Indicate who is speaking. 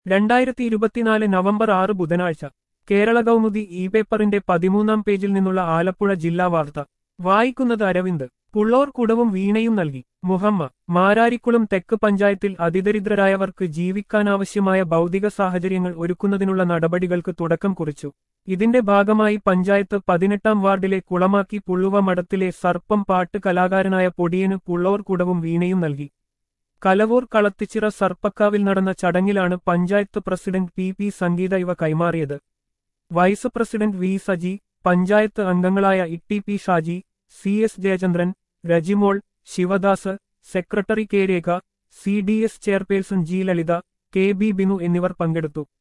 Speaker 1: രണ്ടായിരത്തി ഇരുപത്തിനാല് നവംബർ ആറ് ബുധനാഴ്ച കേരള കൗമുദി ഇ പേപ്പറിന്റെ പതിമൂന്നാം പേജിൽ നിന്നുള്ള ആലപ്പുഴ ജില്ലാ വാർത്ത വായിക്കുന്നത് അരവിന്ദ് പുള്ളോർ കുടവും വീണയും നൽകി മുഹമ്മ മാരാരിക്കുളം തെക്ക് പഞ്ചായത്തിൽ അതിദരിദ്രരായവർക്ക് ജീവിക്കാനാവശ്യമായ ഭൗതിക സാഹചര്യങ്ങൾ ഒരുക്കുന്നതിനുള്ള നടപടികൾക്ക് തുടക്കം കുറിച്ചു ഇതിന്റെ ഭാഗമായി പഞ്ചായത്ത് പതിനെട്ടാം വാർഡിലെ കുളമാക്കി പുള്ളുവ മഠത്തിലെ സർപ്പം പാട്ട് കലാകാരനായ പൊടിയന് പുള്ളോർ കുടവും വീണയും നൽകി കലവൂർ കളത്തിച്ചിറ സർപ്പക്കാവിൽ നടന്ന ചടങ്ങിലാണ് panchayat president P P Sangeetha ഇവ കൈമാറിയത് vice president V Saji panchayat അംഗങ്ങളായ Itty P Shaji C S Jayachandran Rajimol Sivadas secretary K Rekha C D S chairperson G Lalitha K B Binu എന്നിവർ പങ്കെടുത്തു